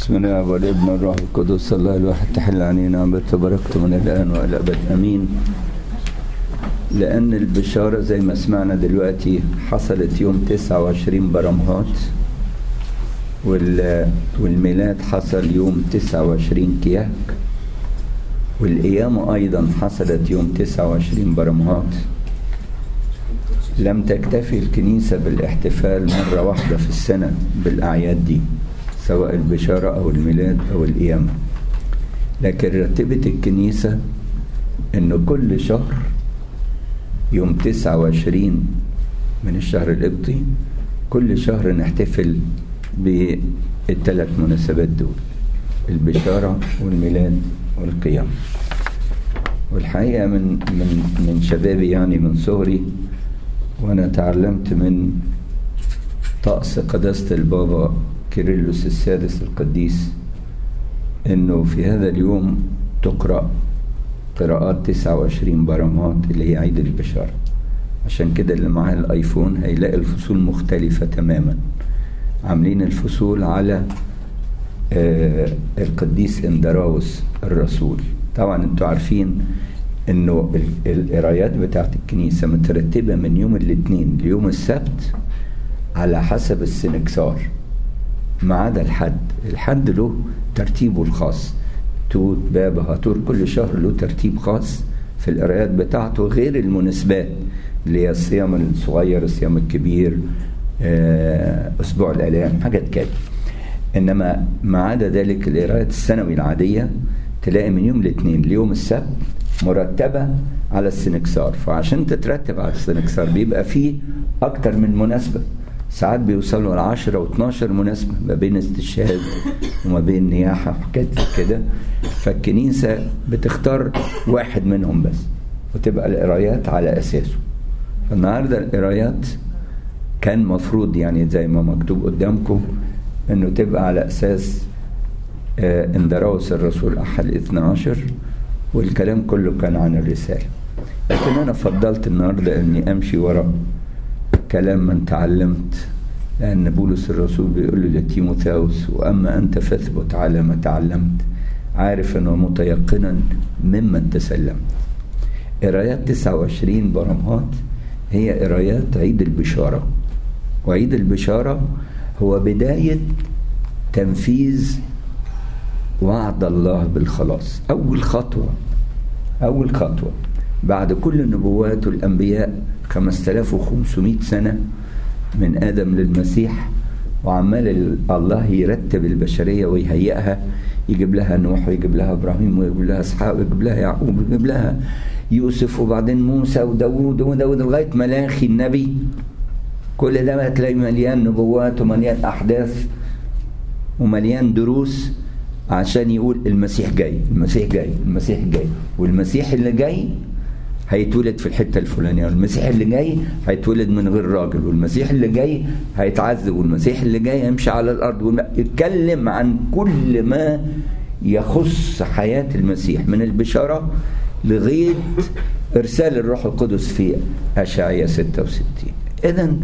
بسم الله والابن الروح القدس الله الواحد تحل علينا بتباركت من الان والى الابد امين لان البشاره زي ما سمعنا دلوقتي حصلت يوم 29 برمهات والميلاد حصل يوم 29 كياك والقيامة أيضا حصلت يوم 29 برمهات لم تكتفي الكنيسة بالاحتفال مرة واحدة في السنة بالأعياد دي سواء البشارة أو الميلاد أو القيامة لكن رتبت الكنيسة إن كل شهر يوم 29 من الشهر القبطي كل شهر نحتفل بالثلاث مناسبات دول البشارة والميلاد والقيامة والحقيقة من من من شبابي يعني من صغري وأنا تعلمت من طقس قداسة البابا كيرلس السادس القديس إنه في هذا اليوم تقرأ قراءات 29 برامات اللي هي عيد البشارة عشان كده اللي معاه الآيفون هيلاقي الفصول مختلفة تماما عاملين الفصول على آه القديس اندراوس الرسول طبعا انتوا عارفين انه القرايات بتاعت الكنيسة مترتبة من يوم الاثنين ليوم السبت على حسب السنكسار ما عدا الحد الحد له ترتيبه الخاص توت باب هاتور كل شهر له ترتيب خاص في القرايات بتاعته غير المناسبات اللي هي الصيام الصغير الصيام الكبير اسبوع الالام حاجات كده انما ما عدا ذلك القراءات السنوي العاديه تلاقي من يوم الاثنين ليوم السبت مرتبه على السنكسار فعشان تترتب على السنكسار بيبقى فيه اكتر من مناسبه ساعات بيوصلوا ل 10 و12 مناسبه ما بين استشهاد وما بين نياحه وحاجات كده فالكنيسه بتختار واحد منهم بس وتبقى القرايات على اساسه فالنهارده القرايات كان مفروض يعني زي ما مكتوب قدامكم انه تبقى على اساس آه اندراوس الرسول احد الاثنى عشر والكلام كله كان عن الرساله لكن انا فضلت النهارده اني امشي وراء كلام من تعلمت لان بولس الرسول بيقول له لتيموثاوس واما انت فاثبت على ما تعلمت عارفا ومتيقنا ممن تسلمت قرايات 29 برمهات هي قرايات عيد البشاره وعيد البشاره هو بداية تنفيذ وعد الله بالخلاص أول خطوة أول خطوة بعد كل النبوات والأنبياء 5500 سنة من آدم للمسيح وعمال الله يرتب البشرية ويهيئها يجيب لها نوح ويجيب لها إبراهيم ويجيب لها إسحاق ويجيب لها يعقوب ويجيب لها يوسف وبعدين موسى وداوود وداوود لغاية ملاخي النبي كل ده هتلاقي مليان نبوات ومليان احداث ومليان دروس عشان يقول المسيح جاي المسيح جاي المسيح جاي والمسيح اللي جاي هيتولد في الحته الفلانيه والمسيح اللي جاي هيتولد من غير راجل والمسيح اللي جاي هيتعذب والمسيح اللي جاي هيمشي على الارض يتكلم عن كل ما يخص حياه المسيح من البشاره لغايه ارسال الروح القدس في اشعياء 66 اذا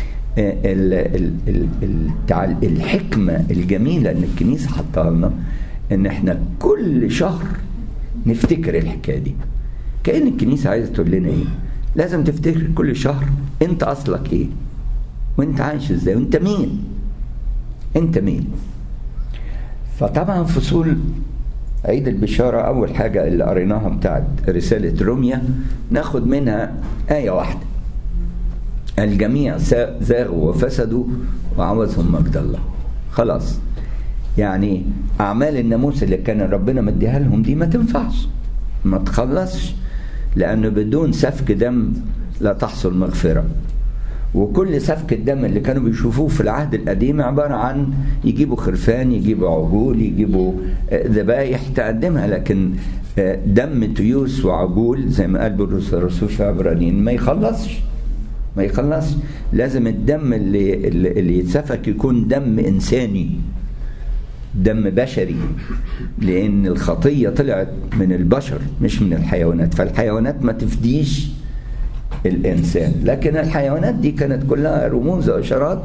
الحكمه الجميله ان الكنيسه حطها لنا ان احنا كل شهر نفتكر الحكايه دي كان الكنيسه عايزه تقول لنا ايه لازم تفتكر كل شهر انت اصلك ايه وانت عايش ازاي وانت مين انت مين فطبعا فصول عيد البشارة أول حاجة اللي قريناها بتاعت رسالة روميا ناخد منها آية واحدة الجميع زاغوا وفسدوا وعوزهم مجد الله خلاص يعني اعمال الناموس اللي كان ربنا مديها لهم دي ما تنفعش ما تخلصش لانه بدون سفك دم لا تحصل مغفره وكل سفك الدم اللي كانوا بيشوفوه في العهد القديم عباره عن يجيبوا خرفان يجيبوا عجول يجيبوا ذبايح تقدمها لكن دم تيوس وعجول زي ما قال بولس الرسول في عبرانيين ما يخلصش ما يخلصش لازم الدم اللي اللي يتسفك يكون دم انساني دم بشري لان الخطيه طلعت من البشر مش من الحيوانات فالحيوانات ما تفديش الانسان لكن الحيوانات دي كانت كلها رموز واشارات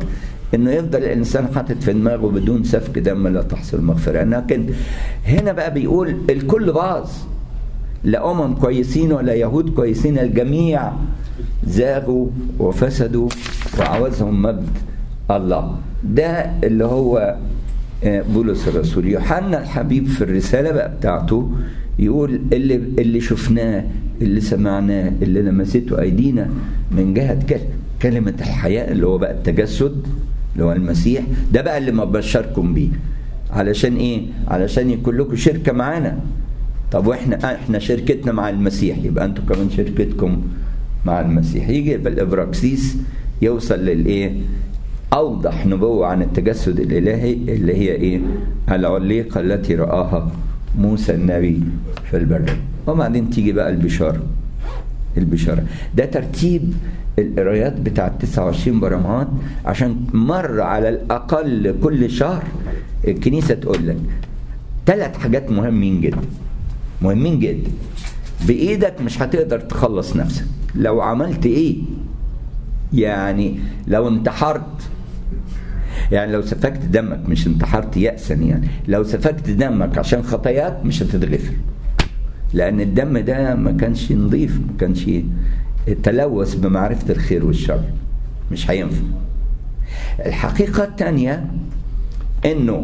انه يفضل الانسان حاطط في دماغه بدون سفك دم لا تحصل مغفره لكن هنا بقى بيقول الكل باظ لا امم كويسين ولا يهود كويسين الجميع زاغوا وفسدوا وعوزهم مجد الله ده اللي هو بولس الرسول يوحنا الحبيب في الرساله بقى بتاعته يقول اللي اللي شفناه اللي سمعناه اللي لمسته ايدينا من جهه كلمه الحياه اللي هو بقى التجسد اللي هو المسيح ده بقى اللي ما بشركم بيه علشان ايه علشان يكون لكم شركه معانا طب واحنا احنا شركتنا مع المسيح يبقى انتوا كمان شركتكم مع المسيح يجي بالابراكسيس يوصل للايه اوضح نبوه عن التجسد الالهي اللي هي ايه العليقه التي راها موسى النبي في البر وبعدين تيجي بقى البشاره البشاره ده ترتيب القرايات بتاع 29 برامات عشان مرة على الأقل كل شهر الكنيسة تقول لك ثلاث حاجات مهمين جدا مهمين جدا بإيدك مش هتقدر تخلص نفسك لو عملت إيه يعني لو انتحرت يعني لو سفكت دمك مش انتحرت يأسا يعني لو سفكت دمك عشان خطاياك مش هتتغفر لأن الدم ده ما كانش نظيف ما كانش تلوث بمعرفة الخير والشر مش هينفع الحقيقة الثانية انه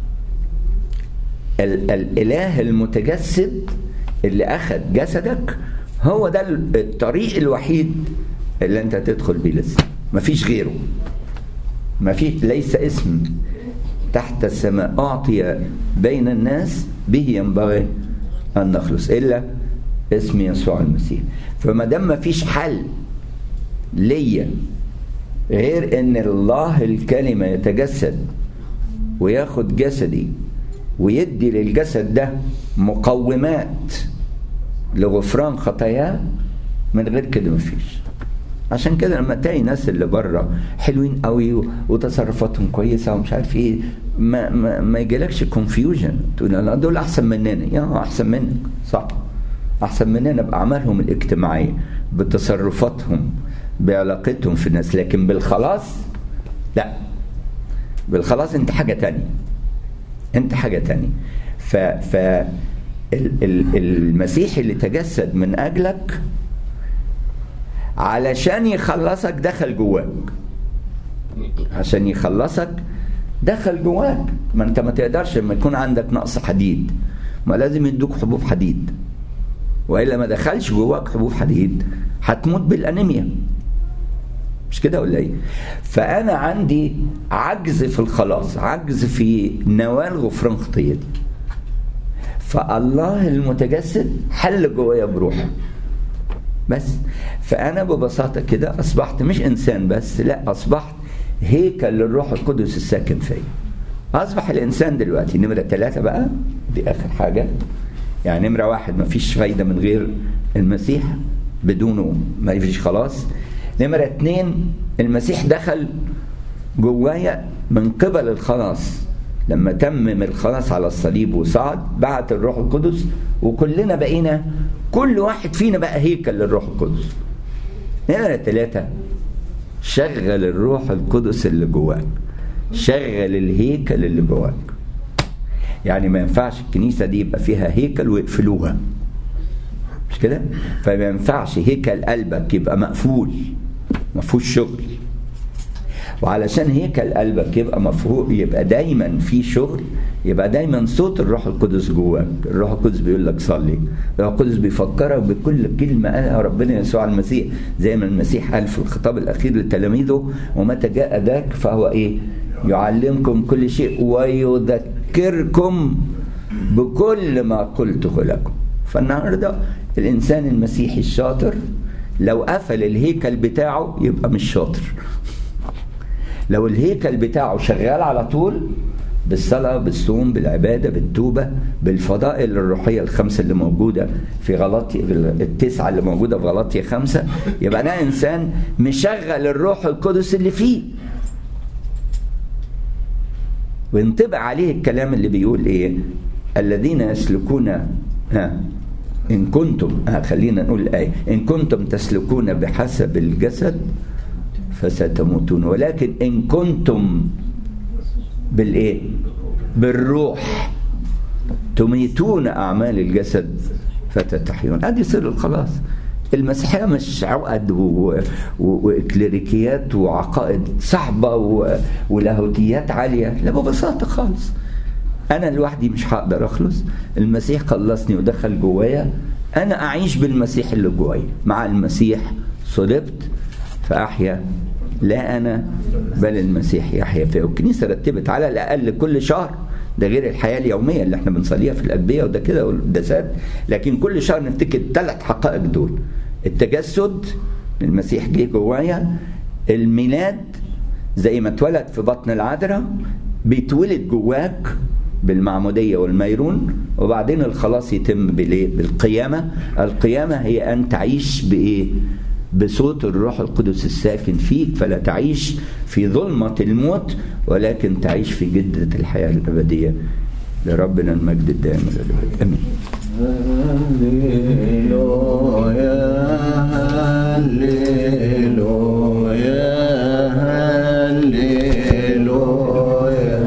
ال الاله المتجسد اللي اخذ جسدك هو ده الطريق الوحيد اللي انت تدخل بيه لسه مفيش غيره مفيش ليس اسم تحت السماء اعطي بين الناس به ينبغي ان نخلص الا اسم يسوع المسيح فما دام ما فيش حل ليا غير ان الله الكلمه يتجسد وياخد جسدي ويدي للجسد ده مقومات لغفران خطاياه من غير كده مفيش عشان كده لما تلاقي ناس اللي بره حلوين قوي وتصرفاتهم كويسه ومش عارف ايه ما ما, ما يجيلكش كونفيوجن تقول لا دول احسن مننا يا احسن منك صح احسن مننا باعمالهم الاجتماعيه بتصرفاتهم بعلاقتهم في الناس لكن بالخلاص لا بالخلاص انت حاجه تانية انت حاجه تانية ف ف المسيح اللي تجسد من اجلك علشان يخلصك دخل جواك عشان يخلصك دخل جواك ما انت ما تقدرش لما يكون عندك نقص حديد ما لازم يدوك حبوب حديد والا ما دخلش جواك حبوب حديد هتموت بالانيميا مش كده ولا ايه فانا عندي عجز في الخلاص عجز في نوال غفران خطيتي فالله المتجسد حل جوايا بروحه بس فانا ببساطه كده اصبحت مش انسان بس لا اصبحت هيكل للروح القدس الساكن فيا اصبح الانسان دلوقتي نمره ثلاثه بقى دي اخر حاجه يعني نمره واحد ما فيش فايده من غير المسيح بدونه ما فيش خلاص نمره اتنين المسيح دخل جوايا من قبل الخلاص لما تمم الخلاص على الصليب وصعد بعت الروح القدس وكلنا بقينا كل واحد فينا بقى هيكل للروح القدس نمرة ثلاثة شغل الروح القدس اللي جواك شغل الهيكل اللي جواك يعني ما ينفعش الكنيسة دي يبقى فيها هيكل ويقفلوها مش كده فما ينفعش هيكل قلبك يبقى مقفول ما فيهوش شغل وعلشان هيكل قلبك يبقى مفهوم يبقى دايما في شغل يبقى دايما صوت الروح القدس جواك الروح القدس بيقول لك صلي الروح القدس بيفكرك بكل كلمة قالها ربنا يسوع المسيح زي ما المسيح قال في الخطاب الأخير لتلاميذه ومتى جاء ذاك فهو إيه يعلمكم كل شيء ويذكركم بكل ما قلته لكم فالنهارده الإنسان المسيحي الشاطر لو قفل الهيكل بتاعه يبقى مش شاطر لو الهيكل بتاعه شغال على طول بالصلاة بالصوم بالعبادة بالتوبة بالفضائل الروحية الخمسة اللي موجودة في غلطي التسعة اللي موجودة في غلطية خمسة يبقى أنا إنسان مشغل الروح القدس اللي فيه وينطبق عليه الكلام اللي بيقول إيه الذين يسلكون ها إن كنتم ها خلينا نقول الآية إن كنتم تسلكون بحسب الجسد فستموتون ولكن إن كنتم بالإيه بالروح تميتون أعمال الجسد فتتحيون هذه سر الخلاص المسيحية مش عقد وإكليريكيات وعقائد صعبة ولاهوتيات عالية لا ببساطة خالص أنا لوحدي مش هقدر أخلص المسيح خلصني ودخل جوايا أنا أعيش بالمسيح اللي جوايا مع المسيح صلبت فأحيا لا أنا بل المسيح يحيا فيا والكنيسة رتبت على الأقل كل شهر ده غير الحياة اليومية اللي احنا بنصليها في الأدبية وده كده والقداسات لكن كل شهر نفتكر الثلاث حقائق دول التجسد المسيح جه جوايا الميلاد زي ما اتولد في بطن العذراء بيتولد جواك بالمعمودية والميرون وبعدين الخلاص يتم بالقيامة القيامة هي أن تعيش بإيه بصوت الروح القدس الساكن فيك فلا تعيش في ظلمة الموت ولكن تعيش في جدة الحياة الأبدية لربنا المجد الدائم للأبد آمين هللويا هللويا هللويا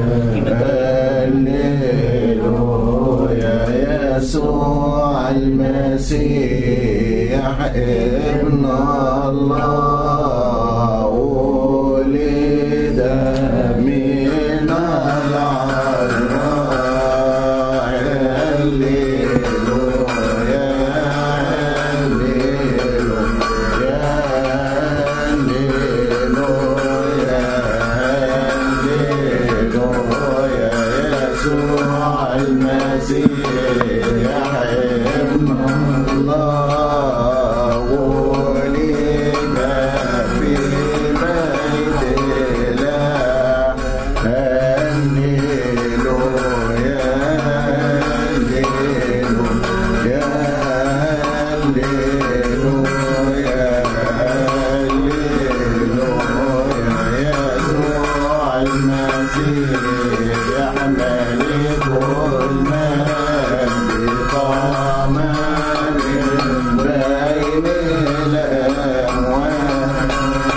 هللويا يسوع المسيح ابن الله ولد من العذراء هللويا هللويا هللويا هللويا يسوع المسيح ابن الله ولد في بيت الله هللويا هللويا هللويا هللويا يسوع المسيح ملك المجد قام من بين الأموات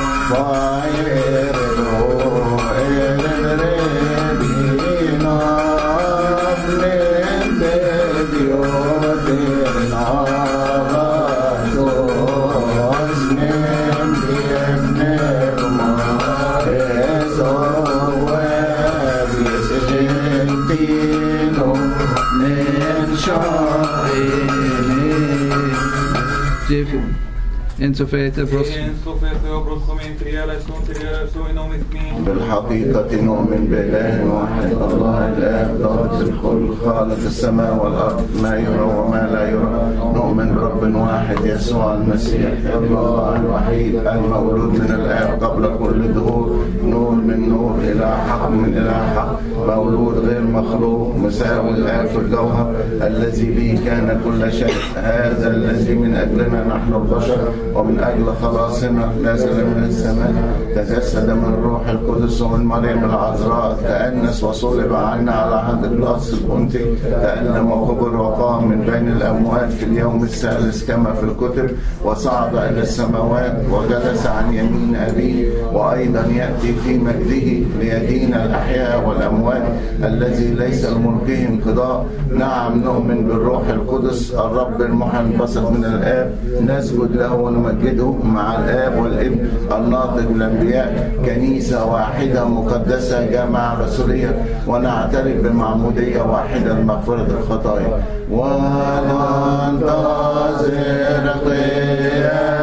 En så för det brott. En så för jag brott kom in till alla som till er så inom mitt min. بالحقيقة نؤمن بإله واحد الله الآب ضابط الكل خالق السماء والأرض ما يرى وما لا يرى نؤمن برب واحد يسوع المسيح ابن الله الوحيد المولود من الآب قبل كل ظهور نور من نور إلى حق من إلى حق مولود غير مخلوق مساوي الآب في الجوهر الذي به كان كل شيء هذا الذي من أجلنا نحن البشر ومن أجل خلاصنا نزل من السماء تجسد من الروح القدس ومن مريم العذراء تأنس وصلب عنا على عهد القدس البنطي تألم وقبر وقام من بين الأموات في اليوم الثالث كما في الكتب وصعد إلى السماوات وجلس عن يمين أبيه وأيضا يأتي في مجده ليدين الأحياء والأموات الذي ليس لملكه انقضاء نعم نؤمن بالروح القدس الرب المحنبسط من الآب نسجد له ونمجده مع الآب والابن الناطق بالأنبياء كنيسة واحدة مقدسة جامعة رسولية ونعترف بمعمودية واحدة لمغفرة الخطايا وننتظر قيام